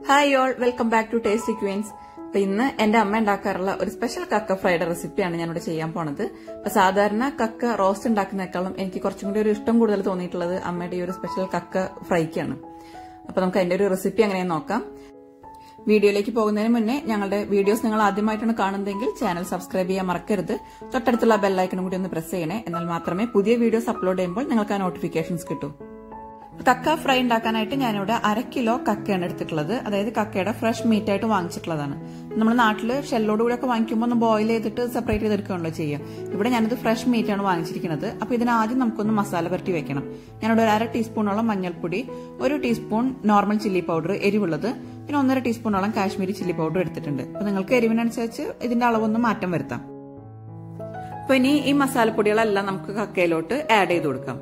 hi all welcome back to Tasty Queens അപ്പൊ ഇന്ന് എന്റെ അമ്മ ഉണ്ടാക്കാറുള്ള ഒരു സ്പെഷ്യൽ കക്ക ഫ്രൈഡ് റെസിപ്പിയാണ് ഞാനിവിടെ ചെയ്യാൻ പോണത് അപ്പൊ സാധാരണ കക്ക റോസ്റ്റ് ഉണ്ടാക്കുന്നേക്കാളും എനിക്ക് കുറച്ചും കൂടി ഒരു ഇഷ്ടം കൂടുതൽ തോന്നിയിട്ടുള്ളത് അമ്മയുടെ ഈ ഒരു സ്പെഷ്യൽ കക്ക ഫ്രൈക്കാണ് അപ്പൊ നമുക്ക് അതിന്റെ ഒരു റെസിപ്പി അങ്ങനെ നോക്കാം വീഡിയോയിലേക്ക് പോകുന്നതിന് മുന്നേ ഞങ്ങളുടെ വീഡിയോസ് നിങ്ങൾ ആദ്യമായിട്ടാണ് കാണുന്നതെങ്കിൽ ചാനൽ സബ്സ്ക്രൈബ് ചെയ്യാൻ മറക്കരുത് തൊട്ടടുത്തുള്ള ബെല്ലൈക്കനും കൂടി ഒന്ന് പ്രസ് ചെയ്യണേ എന്നാൽ മാത്രമേ പുതിയ വീഡിയോസ് അപ്ലോഡ് ചെയ്യുമ്പോൾ നിങ്ങൾക്ക് ആ നോട്ടിഫിക്കേഷൻസ് കിട്ടൂ കക്ക ഫ്രൈ ഉണ്ടാക്കാനായിട്ട് ഞാനിവിടെ അര കിലോ കക്കയാണ് എടുത്തിട്ടുള്ളത് അതായത് കക്കയുടെ ഫ്രഷ് മീറ്റ് ആയിട്ട് വാങ്ങിച്ചിട്ടുള്ളതാണ് നമ്മൾ നാട്ടിൽ ഷെല്ലോട് കൂടെ ഒക്കെ വാങ്ങിക്കുമ്പോൾ ഒന്ന് ബോയിൽ ചെയ്തിട്ട് സെപ്പറേറ്റ് ചെയ്തെടുക്കുകയാണല്ലോ ചെയ്യുക ഇവിടെ ഞാനിത് ഫ്രഷ് മീറ്റ് ആണ് വാങ്ങിച്ചിരിക്കുന്നത് അപ്പൊ ഇതിന് ആദ്യം നമുക്കൊന്ന് മസാല പുരട്ടി വെക്കണം ഞാനിവിടെ ഒരു അര ടീസ്പൂണോളം മഞ്ഞൾപ്പൊടി ഒരു ടീസ്പൂൺ നോർമൽ ചില്ലി പൗഡർ എരിവുള്ളത് പിന്നെ ഒന്നര ടീസ്പൂണോളം കാശ്മീരി ചില്ലി പൗഡർ എടുത്തിട്ടുണ്ട് അപ്പൊ നിങ്ങൾക്ക് എരിവിനനുസരിച്ച് ഇതിന്റെ അളവൊന്ന് മാറ്റം വരുത്താം അപ്പൊ ഇനി ഈ മസാലപ്പൊടികളെല്ലാം നമുക്ക് കക്കയിലോട്ട് ആഡ് ചെയ്ത് കൊടുക്കാം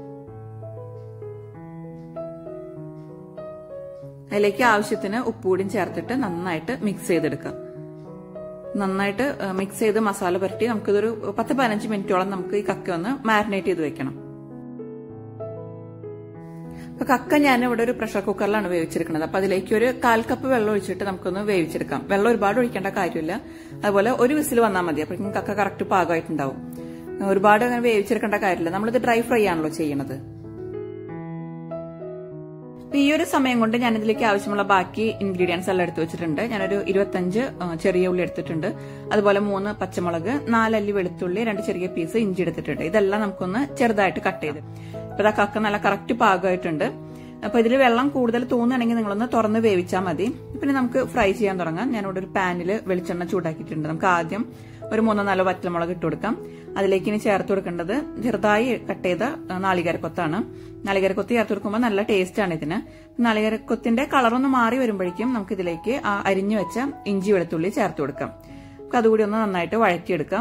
അതിലേക്ക് ആവശ്യത്തിന് ഉപ്പുകൂടിയും ചേർത്തിട്ട് നന്നായിട്ട് മിക്സ് ചെയ്തെടുക്കാം നന്നായിട്ട് മിക്സ് ചെയ്ത് മസാല പുരട്ടി നമുക്കിതൊരു പത്ത് പതിനഞ്ച് മിനിറ്റോളം നമുക്ക് ഈ കക്ക ഒന്ന് മാരിനേറ്റ് ചെയ്ത് വെക്കണം അപ്പൊ കക്ക ഞാൻ ഇവിടെ ഒരു പ്രഷർ കുക്കറിലാണ് വേവിച്ചെടുക്കുന്നത് അപ്പൊ അതിലേക്ക് ഒരു കാൽ കപ്പ് വെള്ളം ഒഴിച്ചിട്ട് നമുക്കൊന്ന് വേവിച്ചെടുക്കാം വെള്ളം ഒരുപാട് ഒഴിക്കേണ്ട കാര്യമില്ല അതുപോലെ ഒരു വിസിൽ വന്നാൽ മതി അപ്പോഴേക്കും കക്ക കറക്റ്റ് പാകമായിട്ടുണ്ടാവും ഒരുപാട് അങ്ങനെ വേവിച്ചെടുക്കേണ്ട കാര്യമില്ല നമ്മളിത് ഡ്രൈ ഫ്രൈ ആണല്ലോ ചെയ്യണത് ഈ ഒരു സമയം കൊണ്ട് ഞാൻ ഇതിലേക്ക് ആവശ്യമുള്ള ബാക്കി ഇൻഗ്രീഡിയൻസ് എല്ലാം എടുത്തു വെച്ചിട്ടുണ്ട് ഞാനൊരു ഇരുപത്തഞ്ച് ചെറിയ ഉള്ളി എടുത്തിട്ടുണ്ട് അതുപോലെ മൂന്ന് പച്ചമുളക് നാലല്ലി വെളുത്തുള്ളി രണ്ട് ചെറിയ പീസ് ഇഞ്ചി എടുത്തിട്ടുണ്ട് ഇതെല്ലാം നമുക്കൊന്ന് ചെറുതായിട്ട് കട്ട് ചെയ്ത് ഇപ്പൊ ഇതാ കക്ക നല്ല കറക്റ്റ് പാകമായിട്ടുണ്ട് അപ്പൊ ഇതിൽ വെള്ളം കൂടുതൽ തോന്നുകയാണെങ്കിൽ നിങ്ങളൊന്ന് തുറന്ന് വേവിച്ചാൽ മതി പിന്നെ നമുക്ക് ഫ്രൈ ചെയ്യാൻ തുടങ്ങാം ഞാനിവിടെ ഒരു പാനിൽ വെളിച്ചെണ്ണ ചൂടാക്കിയിട്ടുണ്ട് നമുക്ക് ആദ്യം ഒരു മൂന്നോ നാലോ വറ്റൽമുളക് ഇട്ട് കൊടുക്കാം അതിലേക്ക് ഇനി ചേർത്ത് കൊടുക്കേണ്ടത് ചെറുതായി കട്ട് ചെയ്ത നാളികേരക്കൊത്താണ് നാളികേരക്കൊത്ത് ചേർത്ത് കൊടുക്കുമ്പോൾ നല്ല ടേസ്റ്റ് ആണ് ഇതിന് നാളികേരക്കൊത്തിന്റെ കളറൊന്ന് മാറി വരുമ്പോഴേക്കും നമുക്ക് ഇതിലേക്ക് ആ അരിഞ്ഞു വെച്ച ഇഞ്ചി വെളുത്തുള്ളി ചേർത്ത് കൊടുക്കാം നമുക്ക് അതുകൂടി ഒന്ന് നന്നായിട്ട് വഴറ്റിയെടുക്കാം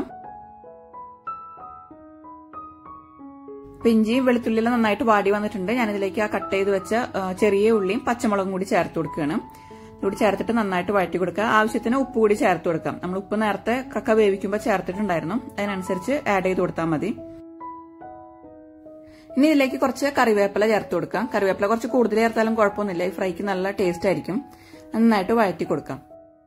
അപ്പൊ ഇഞ്ചിയും വെളുത്തുള്ളിയെല്ലാം നന്നായിട്ട് വാടി വന്നിട്ടുണ്ട് ഞാനിതിലേക്ക് ആ കട്ട് ചെയ്ത് വെച്ച ചെറിയ ഉള്ളിയും പച്ചമുളകും കൂടി ചേർത്ത് കൊടുക്കുകയാണ് കൂടി ചേർത്തിട്ട് നന്നായിട്ട് വഴറ്റി കൊടുക്കുക ആവശ്യത്തിന് ഉപ്പ് കൂടി ചേർത്ത് കൊടുക്കാം നമ്മൾ ഉപ്പ് നേരത്തെ കക്ക വേവിക്കുമ്പോൾ ചേർത്തിട്ടുണ്ടായിരുന്നു അതിനനുസരിച്ച് ആഡ് ചെയ്ത് കൊടുത്താൽ മതി ഇനി ഇതിലേക്ക് കുറച്ച് കറിവേപ്പില ചേർത്ത് കൊടുക്കാം കറിവേപ്പില കുറച്ച് കൂടുതൽ ചേർത്താലും കുഴപ്പമൊന്നുമില്ല ഈ ഫ്രൈക്ക് നല്ല ടേസ്റ്റ് ആയിരിക്കും നന്നായിട്ട് വഴറ്റി കൊടുക്കാം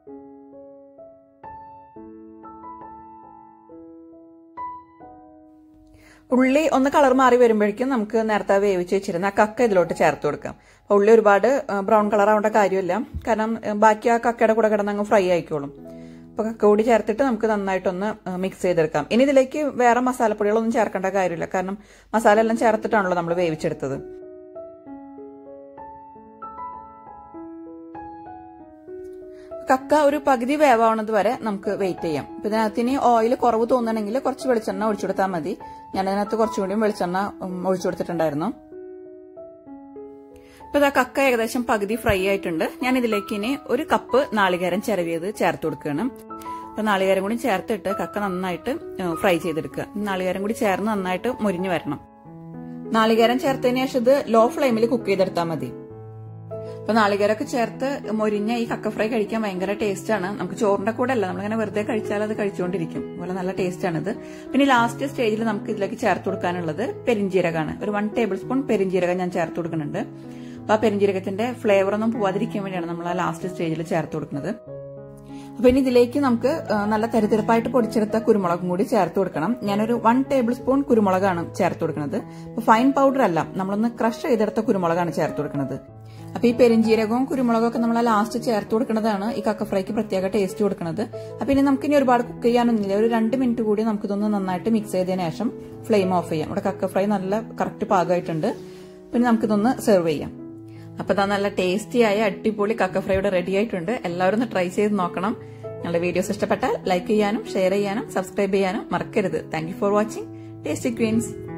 ഉള്ളി ഒന്ന് കളർ മാറി വരുമ്പോഴേക്കും നമുക്ക് നേരത്തെ വേവിച്ച് വെച്ചിരുന്ന ആ കക്ക ഇതിലോട്ട് ചേർത്ത് കൊടുക്കാം ഉള്ളി ഒരുപാട് ബ്രൗൺ കളർ ആവേണ്ട കാര്യമില്ല കാരണം ബാക്കി ആ കക്കയുടെ കൂടെ കിടന്ന് അങ്ങ് ഫ്രൈ ആയിക്കോളും അപ്പൊ കക്ക കൂടി ചേർത്തിട്ട് നമുക്ക് നന്നായിട്ടൊന്ന് മിക്സ് ചെയ്തെടുക്കാം ഇനി ഇതിലേക്ക് വേറെ മസാലപ്പൊടികളൊന്നും ചേർക്കേണ്ട കാര്യമില്ല കാരണം മസാല എല്ലാം ചേർത്തിട്ടാണല്ലോ നമ്മൾ വേവിച്ചെടുത്തത് കക്ക ഒരു പകുതി വേവാവുന്നത് വരെ നമുക്ക് വെയിറ്റ് ചെയ്യാം ഇപ്പൊ ഇതിനകത്ത് ഇനി ഓയിൽ കുറവ് തോന്നണമെങ്കിൽ കുറച്ച് വെളിച്ചെണ്ണ ഒഴിച്ചു കൊടുത്താൽ മതി ഞാൻ അതിനകത്ത് കുറച്ചുകൂടി വെളിച്ചെണ്ണ ഒഴിച്ചു കൊടുത്തിട്ടുണ്ടായിരുന്നു ഇപ്പൊ ഇതാ കക്ക ഏകദേശം പകുതി ഫ്രൈ ആയിട്ടുണ്ട് ഞാൻ ഇതിലേക്ക് ഇനി ഒരു കപ്പ് നാളികേരം ചിരവിയത് ചേർത്ത് കൊടുക്കുകയാണ് അപ്പൊ നാളികേരം കൂടി ചേർത്തിട്ട് കക്ക നന്നായിട്ട് ഫ്രൈ ചെയ്തെടുക്കുക നാളികേരം കൂടി ചേർന്ന് നന്നായിട്ട് മുരിഞ്ഞു വരണം നാളികേരം ചേർത്തതിന് ശേഷം ഇത് ലോ ഫ്ലെയിമിൽ കുക്ക് ചെയ്തെടുത്താൽ മതി അപ്പൊ നാളികേരമൊക്കെ ചേർത്ത് മൊരിഞ്ഞ ഈ കക്ക ഫ്രൈ കഴിക്കാൻ ഭയങ്കര ടേസ്റ്റ് ആണ് നമുക്ക് ചോറിന്റെ കൂടെ അല്ല നമ്മളിങ്ങനെ വെറുതെ കഴിച്ചാൽ അത് കഴിച്ചുകൊണ്ടിരിക്കും അതുപോലെ നല്ല ടേസ്റ്റ് ആണിത് പിന്നെ ലാസ്റ്റ് സ്റ്റേജിൽ നമുക്ക് ഇതിലേക്ക് ചേർത്ത് കൊടുക്കാനുള്ളത് പെരിഞ്ചീരകമാണ് ഒരു വൺ ടേബിൾ സ്പൂൺ പെരിഞ്ചീരകം ഞാൻ ചേർത്ത് കൊടുക്കുന്നുണ്ട് അപ്പൊ ആ പെരിഞ്ചീരകത്തിന്റെ ഫ്ലേവർ ഒന്നും പോവാതിരിക്കാൻ വേണ്ടിയാണ് നമ്മൾ ആ ലാസ്റ്റ് സ്റ്റേജിൽ ചേർത്ത് കൊടുക്കുന്നത് അപ്പൊ ഇനി ഇതിലേക്ക് നമുക്ക് നല്ല തരിത്തിരപ്പായിട്ട് പൊടിച്ചെടുത്ത കുരുമുളകും കൂടി ചേർത്ത് കൊടുക്കണം ഞാനൊരു വൺ ടേബിൾ സ്പൂൺ കുരുമുളകാണ് ചേർത്ത് കൊടുക്കുന്നത് അപ്പൊ ഫൈൻ പൗഡർ അല്ല നമ്മളൊന്ന് ക്രഷ് ചെയ്തെടുത്ത കുരുമുളകാണ് ചേർത്ത് കൊടുക്കുന്നത് അപ്പൊ ഈ പെരിഞ്ചീരകവും കുരുമുളകും ഒക്കെ നമ്മൾ ലാസ്റ്റ് ചേർത്ത് കൊടുക്കുന്നതാണ് ഈ കക്ക ഫ്രൈക്ക് പ്രത്യേക ടേസ്റ്റ് കൊടുക്കുന്നത് അപ്പൊ ഇനി നമുക്ക് ഇനി ഒരുപാട് കുക്ക് ചെയ്യാനൊന്നുമില്ല ഒരു രണ്ട് മിനിറ്റ് കൂടി നമുക്ക് ഇതൊന്ന് നന്നായിട്ട് മിക്സ് ചെയ്തതിനു ശേഷം ഫ്ലെയിം ഓഫ് ചെയ്യാം ഇവിടെ കക്ക ഫ്രൈ നല്ല കറക്റ്റ് പാകമായിട്ടുണ്ട് പിന്നെ നമുക്കിതൊന്ന് സെർവ് ചെയ്യാം അപ്പൊ ഇതാ നല്ല ടേസ്റ്റി ആയ അടിപൊളി കക്ക ഫ്രൈ ഇവിടെ റെഡി ആയിട്ടുണ്ട് എല്ലാവരും ഒന്ന് ട്രൈ ചെയ്ത് നോക്കണം ഞങ്ങളുടെ വീഡിയോസ് ഇഷ്ടപ്പെട്ടാൽ ലൈക്ക് ചെയ്യാനും ഷെയർ ചെയ്യാനും സബ്സ്ക്രൈബ് ചെയ്യാനും മറക്കരുത് thank for watching Tasty Queen's